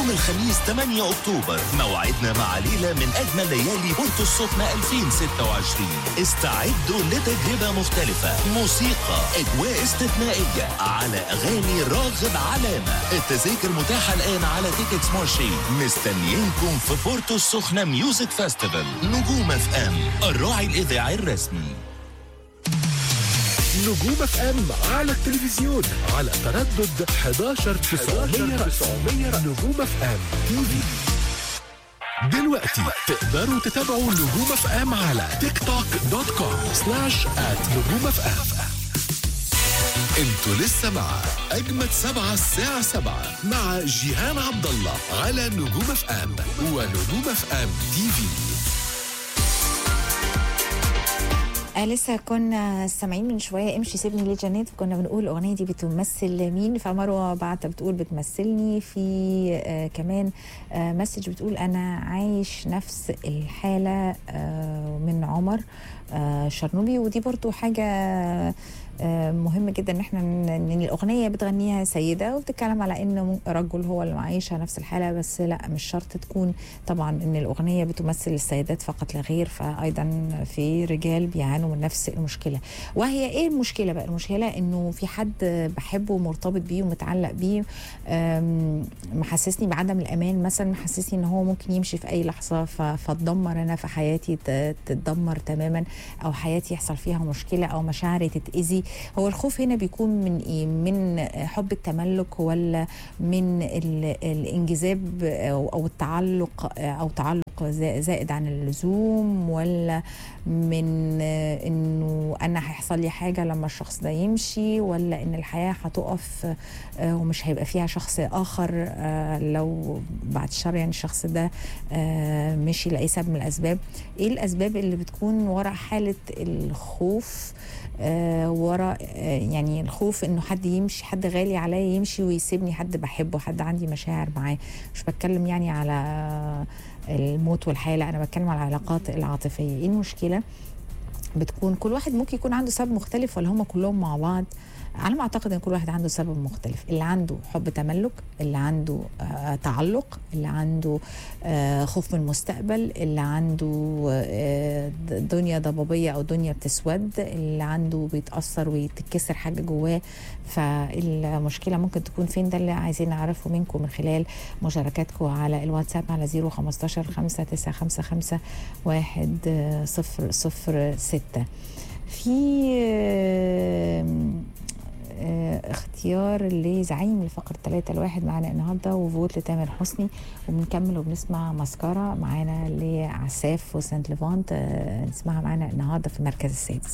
يوم الخميس 8 أكتوبر موعدنا مع ليلة من أجمل ليالي بورتو السخنة 2026 استعدوا لتجربة مختلفة موسيقى أجواء استثنائية على أغاني راغب علامة التذاكر متاحة الآن على تيكتس مارشي مستنيينكم في بورتو السخنة ميوزك فيستيفال نجوم اف ام الراعي الإذاعي الرسمي نجوم اف ام على التلفزيون على تردد 11 900 نجوم اف ام تي في دلوقتي تقدروا تتابعوا نجوم اف ام على تيك توك دوت كوم سلاش ات نجوم اف ام انتوا لسه مع اجمد سبعة الساعة سبعة مع جيهان عبد الله على نجوم اف ام ونجوم اف ام تي في آه لسه كنا سامعين من شويه امشي سيبني ليه جنات كنا بنقول الاغنيه دي بتمثل مين فمروه بعت بتقول بتمثلني في آه كمان آه مسج بتقول انا عايش نفس الحاله آه من عمر آه شرنوبي ودي برضو حاجه آه مهم جدا ان احنا ان الاغنيه بتغنيها سيده وبتتكلم على ان رجل هو اللي معيشها نفس الحاله بس لا مش شرط تكون طبعا ان الاغنيه بتمثل السيدات فقط لا غير فايضا في رجال بيعانوا من نفس المشكله وهي ايه المشكله بقى المشكله انه في حد بحبه ومرتبط بيه ومتعلق بيه محسسني بعدم الامان مثلا محسسني ان هو ممكن يمشي في اي لحظه فتدمر انا في حياتي تتدمر تماما او حياتي يحصل فيها مشكله او مشاعري تتاذي هو الخوف هنا بيكون من ايه من حب التملك ولا من الانجذاب او التعلق او تعلق زائد عن اللزوم ولا من انه انا هيحصل لي حاجه لما الشخص ده يمشي ولا ان الحياه هتقف ومش هيبقى فيها شخص اخر لو بعد الشر يعني الشخص ده مشي لاي سبب من الاسباب ايه الاسباب اللي بتكون وراء حاله الخوف آه ورا آه يعني الخوف انه حد يمشي حد غالي عليا يمشي ويسيبني حد بحبه حد عندي مشاعر معاه مش بتكلم يعني على الموت والحياه لا انا بتكلم على العلاقات العاطفيه ايه المشكله بتكون كل واحد ممكن يكون عنده سبب مختلف ولا هم كلهم مع بعض على ما اعتقد ان كل واحد عنده سبب مختلف اللي عنده حب تملك اللي عنده آه تعلق اللي عنده آه خوف من المستقبل اللي عنده آه دنيا ضبابيه او دنيا بتسود اللي عنده بيتاثر ويتكسر حاجه جواه فالمشكله ممكن تكون فين ده اللي عايزين نعرفه منكم من خلال مشاركاتكم على الواتساب على 015 5955 1006 في اختيار لزعيم الفقر ثلاثة الواحد معانا النهاردة وفوت لتامر حسني وبنكمل وبنسمع مسكرة معانا لعساف وسانت ليفانت نسمعها معانا النهاردة في المركز السادس